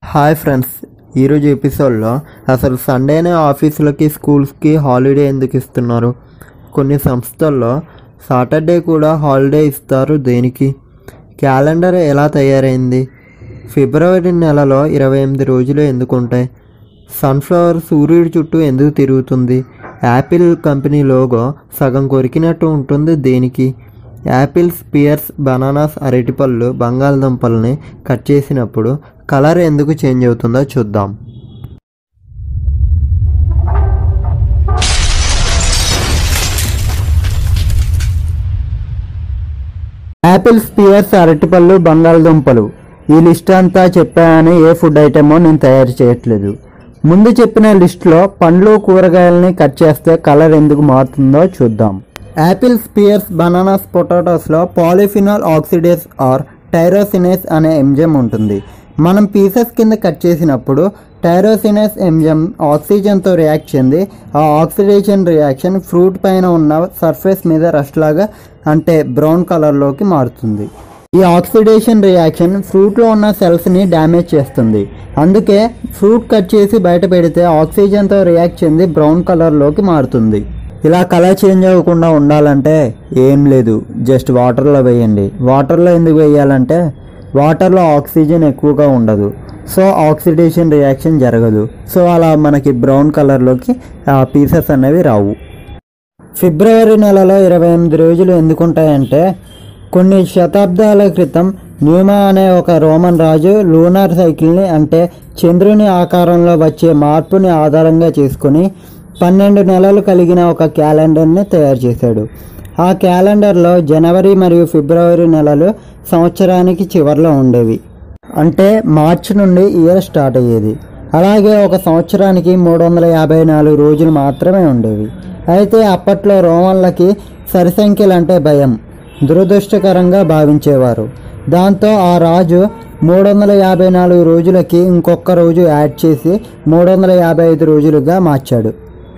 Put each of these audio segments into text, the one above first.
hi friends ఈరోజు ఎపిసోడ్లో అసలు సండేనే ఆఫీసులకి స్కూల్స్కి హాలిడే ఎందుకు ఇస్తున్నారు కొన్ని సంస్థల్లో సాటర్డే కూడా హాలిడే ఇస్తారు దేనికి క్యాలెండర్ ఎలా తయారైంది ఫిబ్రవరి నెలలో ఇరవై ఎనిమిది రోజులు ఎందుకు ఉంటాయి సన్ఫ్లవర్ సూర్యుడి చుట్టూ ఎందుకు తిరుగుతుంది యాపిల్ కంపెనీ లోగో సగం కొరికినట్టు ఉంటుంది దేనికి యాపిల్స్ పియర్స్ బనానాస్ అరటిపళ్ళు బంగాళదుంపల్ని కట్ చేసినప్పుడు కలర్ ఎందుకు చేంజ్ అవుతుందో చూద్దాం యాపిల్స్ పియర్స్ అరటిపళ్ళు బంగాళదుంపలు ఈ లిస్ట్ అంతా చెప్పానని ఏ ఫుడ్ ఐటమో నేను తయారు చేయట్లేదు ముందు చెప్పిన లిస్ట్లో పండ్లు కూరగాయలని కట్ చేస్తే కలర్ ఎందుకు మారుతుందో చూద్దాం యాపిల్స్ పియర్స్ బనానాస్ పొటాటోస్లో పాలిఫినాల్ ఆక్సిడేస్ ఆర్ టైరోసినేస్ అనే ఎంజైమ్ ఉంటుంది మనం పీసెస్ కింద కట్ చేసినప్పుడు టైరోసినేస్ ఎంజైమ్ ఆక్సిజన్తో రియాక్ట్ చెంది ఆ ఆక్సిడేషన్ రియాక్షన్ ఫ్రూట్ పైన ఉన్న సర్ఫేస్ మీద రస్ట్ లాగా అంటే బ్రౌన్ కలర్లోకి మారుతుంది ఈ ఆక్సిడేషన్ రియాక్షన్ ఫ్రూట్లో ఉన్న సెల్స్ని డ్యామేజ్ చేస్తుంది అందుకే ఫ్రూట్ కట్ చేసి బయట పెడితే ఆక్సిజన్తో రియాక్ట్ చెంది బ్రౌన్ కలర్లోకి మారుతుంది ఇలా కలర్ చేంజ్ అవ్వకుండా ఉండాలంటే ఏం లేదు జస్ట్ వాటర్లో వేయండి వాటర్లో ఎందుకు వేయాలంటే వాటర్లో ఆక్సిజన్ ఎక్కువగా ఉండదు సో ఆక్సిడేషన్ రియాక్షన్ జరగదు సో అలా మనకి బ్రౌన్ కలర్లోకి ఆ పీసెస్ అనేవి రావు ఫిబ్రవరి నెలలో ఇరవై ఎనిమిది రోజులు ఎందుకుంటాయంటే కొన్ని శతాబ్దాల క్రితం న్యూమా అనే ఒక రోమన్ రాజు లూనార్ సైకిల్ని అంటే చంద్రుని ఆకారంలో వచ్చే మార్పుని ఆధారంగా చేసుకుని పన్నెండు నెలలు కలిగిన ఒక క్యాలెండర్ని తయారు చేశాడు ఆ క్యాలెండర్లో జనవరి మరియు ఫిబ్రవరి నెలలు సంవత్సరానికి చివరిలో ఉండేవి అంటే మార్చి నుండి ఇయర్ స్టార్ట్ అయ్యేది అలాగే ఒక సంవత్సరానికి మూడు వందల యాభై నాలుగు రోజులు మాత్రమే ఉండేవి అయితే అప్పట్లో రోమన్లకి సరిసంఖ్యలు అంటే భయం దురదృష్టకరంగా భావించేవారు దాంతో ఆ రాజు మూడు వందల యాభై నాలుగు రోజులకి ఇంకొక రోజు యాడ్ చేసి మూడు వందల యాభై ఐదు రోజులుగా మార్చాడు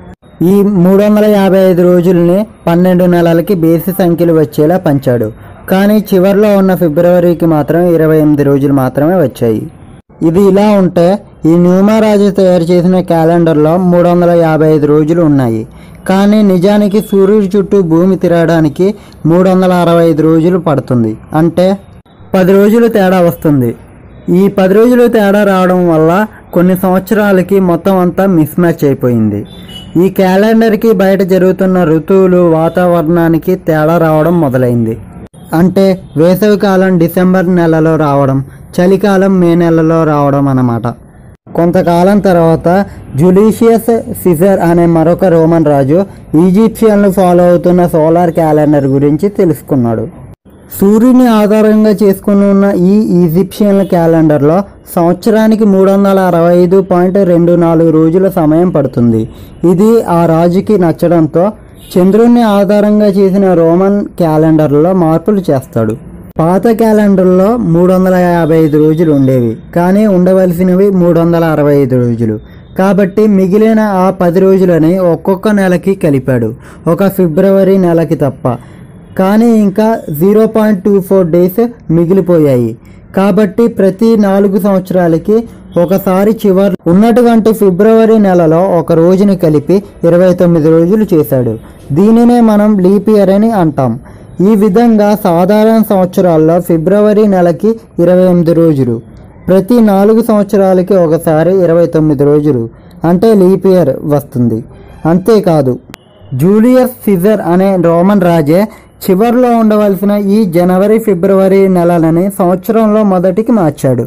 ఈ మూడు వందల యాభై ఐదు రోజుల్ని పన్నెండు నెలలకి బేసి సంఖ్యలు వచ్చేలా పంచాడు కానీ చివరిలో ఉన్న ఫిబ్రవరికి మాత్రం ఇరవై ఎనిమిది రోజులు మాత్రమే వచ్చాయి ఇది ఇలా ఉంటే ఈ న్యూమరాజు తయారు చేసిన క్యాలెండర్లో మూడు వందల యాభై ఐదు రోజులు ఉన్నాయి కానీ నిజానికి సూర్యుడి చుట్టూ భూమి తిరగడానికి మూడు వందల అరవై ఐదు రోజులు పడుతుంది అంటే పది రోజులు తేడా వస్తుంది ఈ పది రోజులు తేడా రావడం వల్ల కొన్ని సంవత్సరాలకి మొత్తం అంతా మిస్ మ్యాచ్ అయిపోయింది ఈ క్యాలెండర్కి బయట జరుగుతున్న ఋతువులు వాతావరణానికి తేడా రావడం మొదలైంది అంటే వేసవికాలం డిసెంబర్ నెలలో రావడం చలికాలం మే నెలలో రావడం అన్నమాట కొంతకాలం తర్వాత జులీషియస్ సిజర్ అనే మరొక రోమన్ రాజు ఈజిప్షియన్లు ఫాలో అవుతున్న సోలార్ క్యాలెండర్ గురించి తెలుసుకున్నాడు సూర్యుని ఆధారంగా చేసుకుని ఉన్న ఈ ఈజిప్షియన్ల క్యాలెండర్లో సంవత్సరానికి మూడు వందల అరవై ఐదు పాయింట్ రెండు నాలుగు రోజుల సమయం పడుతుంది ఇది ఆ రాజుకి నచ్చడంతో చంద్రుణ్ణి ఆధారంగా చేసిన రోమన్ క్యాలెండర్లో మార్పులు చేస్తాడు పాత క్యాలెండర్లో మూడు వందల యాభై ఐదు రోజులు ఉండేవి కానీ ఉండవలసినవి మూడు వందల అరవై ఐదు రోజులు కాబట్టి మిగిలిన ఆ పది రోజులని ఒక్కొక్క నెలకి కలిపాడు ఒక ఫిబ్రవరి నెలకి తప్ప కానీ ఇంకా zero point two four days మిగిలిపోయాయి కాబట్టి ప్రతి నాలుగు సంవత్సరాలకి ఒకసారి చివరి ఉన్నటువంటి ఫిబ్రవరి నెలలో ఒక రోజుని కలిపి ఇరవై తొమ్మిది రోజులు చేశాడు దీనినే మనం లీప్ ఇయర్ అని అంటాం ఈ విధంగా సాధారణ సంవత్సరాల్లో ఫిబ్రవరి నెలకి ఇరవై ఎనిమిది రోజులు ప్రతి నాలుగు సంవత్సరాలకి ఒకసారి ఇరవై తొమ్మిది రోజులు అంటే లీప్ ఇయర్ వస్తుంది అంతేకాదు జూలియస్ సిజర్ అనే రోమన్ రాజే చివర్లో ఉండవలసిన ఈ జనవరి ఫిబ్రవరి నెలలని సంవత్సరంలో మొదటికి మార్చాడు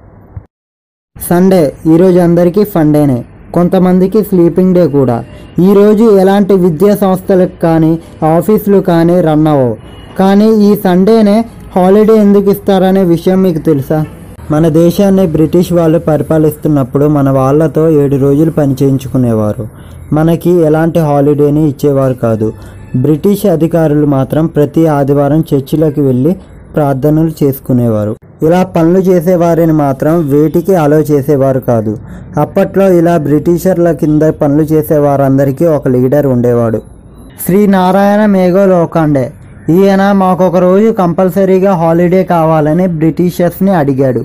సండే ఈరోజు అందరికీ ఫండేనే కొంతమందికి స్లీపింగ్ డే కూడా ఈరోజు ఎలాంటి విద్యా సంస్థలకు కానీ ఆఫీసులు కానీ రన్ అవ్వవు కానీ ఈ సండేనే హాలిడే ఎందుకు ఇస్తారనే విషయం మీకు తెలుసా మన దేశాన్ని బ్రిటిష్ వాళ్ళు పరిపాలిస్తున్నప్పుడు మన వాళ్ళతో ఏడు రోజులు పని చేయించుకునేవారు మనకి ఎలాంటి హాలిడేని ఇచ్చేవారు కాదు బ్రిటిష్ అధికారులు మాత్రం ప్రతి ఆదివారం చర్చిలోకి వెళ్ళి ప్రార్థనలు చేసుకునేవారు ఇలా పనులు చేసేవారిని మాత్రం వేటికి అలో చేసేవారు కాదు అప్పట్లో ఇలా బ్రిటిషర్ల కింద పనులు చేసేవారందరికీ ఒక లీడర్ ఉండేవాడు శ్రీ నారాయణ మేఘో లోకాండే ఈయన మాకొక రోజు కంపల్సరీగా హాలిడే కావాలని బ్రిటిషర్స్ని అడిగాడు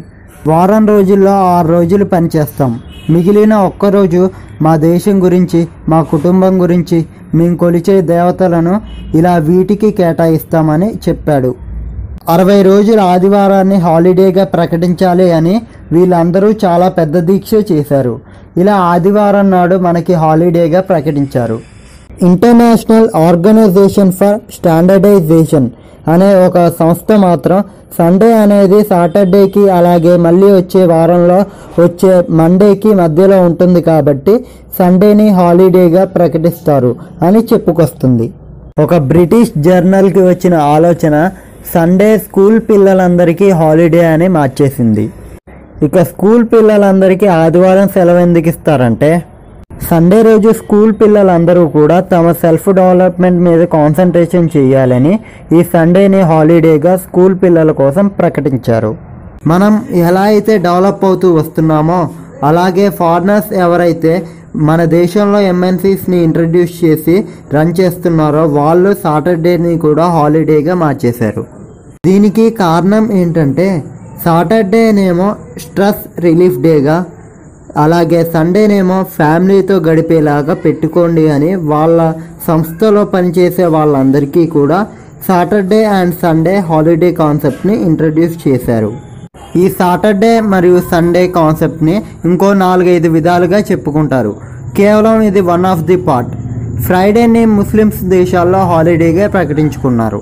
వారం రోజుల్లో ఆరు రోజులు పనిచేస్తాం మిగిలిన ఒక్క రోజు మా దేశం గురించి మా కుటుంబం గురించి మేము కొలిచే దేవతలను ఇలా వీటికి కేటాయిస్తామని చెప్పాడు అరవై రోజుల ఆదివారాన్ని హాలిడేగా ప్రకటించాలి అని వీళ్ళందరూ చాలా పెద్ద దీక్ష చేశారు ఇలా ఆదివారం నాడు మనకి హాలిడేగా ప్రకటించారు ఇంటర్నేషనల్ ఆర్గనైజేషన్ ఫర్ స్టాండర్డైజేషన్ అనే ఒక సంస్థ మాత్రం సండే అనేది సాటర్డేకి అలాగే మళ్ళీ వచ్చే వారంలో వచ్చే మండేకి మధ్యలో ఉంటుంది కాబట్టి సండేని హాలిడేగా ప్రకటిస్తారు అని చెప్పుకొస్తుంది ఒక బ్రిటిష్ జర్నల్కి వచ్చిన ఆలోచన సండే స్కూల్ పిల్లలందరికీ హాలిడే అని మార్చేసింది ఇక స్కూల్ పిల్లలందరికీ ఆదివారం సెలవు ఎందుకు ఇస్తారంటే సండే రోజు స్కూల్ పిల్లలందరూ కూడా తమ సెల్ఫ్ డెవలప్మెంట్ మీద కాన్సన్ట్రేషన్ చేయాలని ఈ సండేని హాలిడేగా స్కూల్ పిల్లల కోసం ప్రకటించారు మనం ఎలా అయితే డెవలప్ అవుతూ వస్తున్నామో అలాగే ఫారినర్స్ ఎవరైతే మన దేశంలో ఎంఎన్సీస్ని ఇంట్రడ్యూస్ చేసి రన్ చేస్తున్నారో వాళ్ళు సాటర్డేని కూడా హాలిడేగా మార్చేశారు దీనికి కారణం ఏంటంటే సాటర్డేనేమో స్ట్రెస్ రిలీఫ్ డేగా అలాగే సండేనేమో ఫ్యామిలీతో గడిపేలాగా పెట్టుకోండి అని వాళ్ళ సంస్థలో పనిచేసే వాళ్ళందరికీ కూడా సాటర్డే అండ్ సండే హాలిడే కాన్సెప్ట్ని ఇంట్రడ్యూస్ చేశారు ఈ సాటర్డే మరియు సండే కాన్సెప్ట్ని ఇంకో నాలుగైదు విధాలుగా చెప్పుకుంటారు కేవలం ఇది వన్ ఆఫ్ ది పార్ట్ ఫ్రైడేని ముస్లిమ్స్ దేశాల్లో హాలిడేగా ప్రకటించుకున్నారు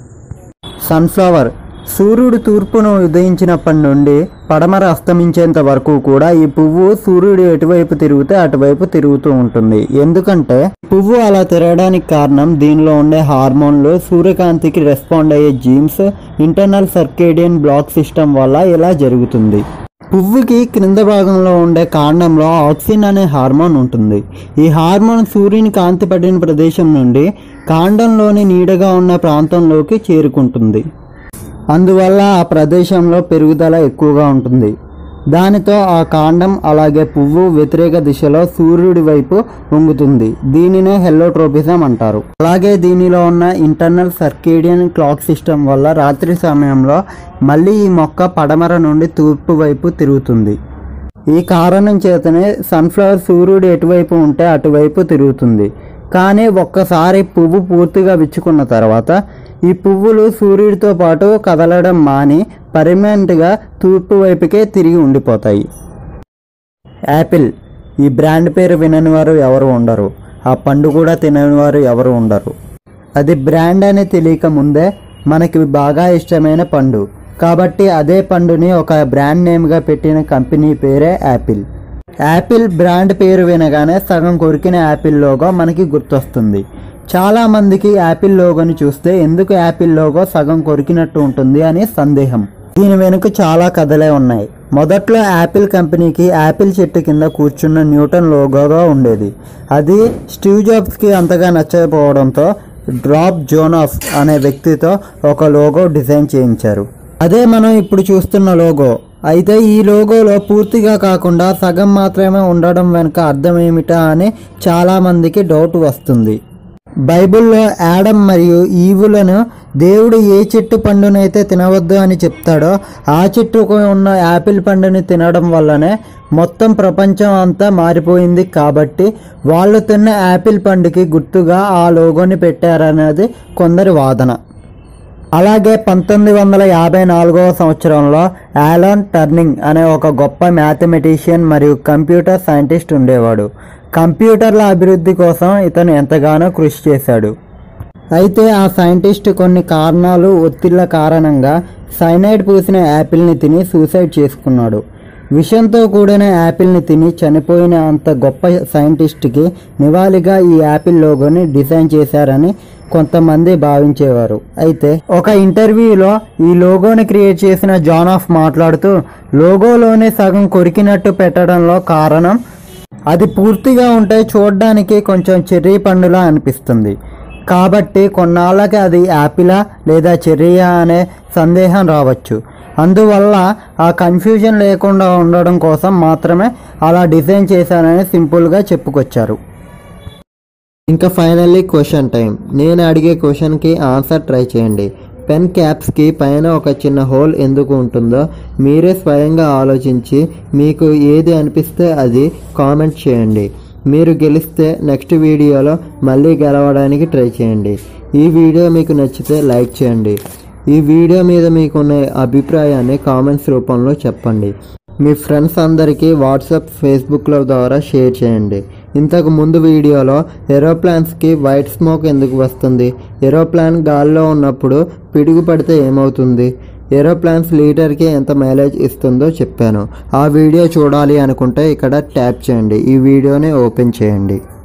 సన్ఫ్లవర్ సూర్యుడు తూర్పును ఉదయించినప్పటి నుండి పడమర అస్తమించేంత వరకు కూడా ఈ పువ్వు సూర్యుడు ఎటువైపు తిరిగితే అటువైపు తిరుగుతూ ఉంటుంది ఎందుకంటే పువ్వు అలా తిరగడానికి కారణం దీనిలో ఉండే హార్మోన్లు సూర్యకాంతికి రెస్పాండ్ అయ్యే genes internal circadian clock system వల్ల ఇలా జరుగుతుంది పువ్వుకి క్రింద భాగంలో ఉండే కాండంలో ఆక్సిన్ అనే హార్మోన్ ఉంటుంది ఈ హార్మోన్ సూర్యుని కాంతి పడిన ప్రదేశం నుండి కాండంలోని నీడగా ఉన్న ప్రాంతంలోకి చేరుకుంటుంది అందువల్ల ఆ ప్రదేశంలో పెరుగుదల ఎక్కువగా ఉంటుంది దానితో ఆ కాండం అలాగే పువ్వు వ్యతిరేక దిశలో సూర్యుడి వైపు వంగుతుంది దీనినే హెల్లోట్రోపిజం అంటారు అలాగే దీనిలో ఉన్న ఇంటర్నల్ సర్కేడియన్ క్లాక్ సిస్టమ్ వల్ల రాత్రి సమయంలో మళ్ళీ ఈ మొక్క పడమర నుండి తూర్పు వైపు తిరుగుతుంది ఈ కారణం చేతనే సన్ఫ్లవర్ సూర్యుడు ఎటువైపు ఉంటే అటువైపు తిరుగుతుంది కానీ ఒక్కసారి పువ్వు పూర్తిగా విచ్చుకున్న తర్వాత ఈ పువ్వులు సూర్యుడితో పాటు కదలడం మాని పర్మనెంట్గా తూర్పు వైపుకే తిరిగి ఉండిపోతాయి యాపిల్ ఈ బ్రాండ్ పేరు వినని వారు ఎవరు ఉండరు ఆ పండు కూడా తినని వారు ఎవరు ఉండరు అది బ్రాండ్ అని తెలియక ముందే మనకి బాగా ఇష్టమైన పండు కాబట్టి అదే పండుని ఒక బ్రాండ్ నేమ్గా పెట్టిన కంపెనీ పేరే యాపిల్ యాపిల్ బ్రాండ్ పేరు వినగానే సగం కొరికిన యాపిల్ లోగో మనకి గుర్తొస్తుంది చాలా మందికి యాపిల్ లోగోని చూస్తే ఎందుకు యాపిల్ లోగో సగం కొరికినట్టు ఉంటుంది అని సందేహం దీని వెనుక చాలా కథలే ఉన్నాయి మొదట్లో యాపిల్ కంపెనీకి యాపిల్ చెట్టు కింద కూర్చున్న న్యూటన్ లోగోగా ఉండేది అది స్టీవ్ జాబ్స్కి అంతగా నచ్చకపోవడంతో డ్రాప్ జోనాఫ్ అనే వ్యక్తితో ఒక లోగో డిజైన్ చేయించారు అదే మనం ఇప్పుడు చూస్తున్న లోగో అయితే ఈ లోగోలో పూర్తిగా కాకుండా సగం మాత్రమే ఉండడం వెనుక అర్థం ఏమిటా అని చాలా మందికి డౌట్ వస్తుంది బైబిల్లో యాడమ్ మరియు ఈవులను దేవుడు ఏ చెట్టు పండునైతే తినవద్దు అని చెప్తాడో ఆ చెట్టుకు ఉన్న యాపిల్ పండుని తినడం వల్లనే మొత్తం ప్రపంచం అంతా మారిపోయింది కాబట్టి వాళ్ళు తిన్న యాపిల్ పండుకి గుర్తుగా ఆ లోగోని పెట్టారనేది కొందరి వాదన అలాగే పంతొమ్మిది వందల యాభై నాలుగవ సంవత్సరంలో యాలాన్ టర్నింగ్ అనే ఒక గొప్ప మ్యాథమెటిషియన్ మరియు కంప్యూటర్ సైంటిస్ట్ ఉండేవాడు కంప్యూటర్ల అభివృద్ధి కోసం ఇతను ఎంతగానో కృషి చేశాడు అయితే ఆ సైంటిస్ట్ కొన్ని కారణాలు ఒత్తిళ్ల కారణంగా సైనైడ్ పూసిన యాపిల్ని తిని సూసైడ్ చేసుకున్నాడు విషంతో కూడిన యాపిల్ని తిని చనిపోయిన అంత గొప్ప సైంటిస్ట్కి నివాళిగా ఈ యాపిల్ లోగోని డిజైన్ చేశారని కొంతమంది భావించేవారు అయితే ఒక ఇంటర్వ్యూలో ఈ లోగోని క్రియేట్ చేసిన జాన్ ఆఫ్ మాట్లాడుతూ లోగోలోనే సగం కొరికినట్టు పెట్టడంలో కారణం అది పూర్తిగా ఉంటే చూడడానికి కొంచెం చెర్రీ పండులా అనిపిస్తుంది కాబట్టి కొన్నాళ్ళకి అది యాపిలా లేదా చెర్రీయా అనే సందేహం రావచ్చు అందువల్ల ఆ కన్ఫ్యూజన్ లేకుండా ఉండడం కోసం మాత్రమే అలా డిజైన్ చేశానని సింపుల్గా చెప్పుకొచ్చారు ఇంకా ఫైనల్లీ క్వశ్చన్ టైం నేను అడిగే క్వశ్చన్కి ఆన్సర్ ట్రై చేయండి పెన్ క్యాప్స్కి పైన ఒక చిన్న హోల్ ఎందుకు ఉంటుందో మీరే స్వయంగా ఆలోచించి మీకు ఏది అనిపిస్తే అది కామెంట్ చేయండి మీరు గెలిస్తే నెక్స్ట్ వీడియోలో మళ్ళీ గెలవడానికి ట్రై చేయండి ఈ వీడియో మీకు నచ్చితే లైక్ చేయండి ఈ వీడియో మీద మీకున్న అభిప్రాయాన్ని కామెంట్స్ రూపంలో చెప్పండి మీ ఫ్రెండ్స్ అందరికీ వాట్సాప్ ఫేస్బుక్ల ద్వారా షేర్ చేయండి ఇంతకు ముందు వీడియోలో ఏరోప్లాన్స్కి వైట్ స్మోక్ ఎందుకు వస్తుంది ఏరోప్లాన్ గాల్లో ఉన్నప్పుడు పిడుగు పడితే ఏమవుతుంది ఏరోప్లాన్స్ లీటర్కి ఎంత మైలేజ్ ఇస్తుందో చెప్పాను ఆ వీడియో చూడాలి అనుకుంటే ఇక్కడ ట్యాప్ చేయండి ఈ వీడియోని ఓపెన్ చేయండి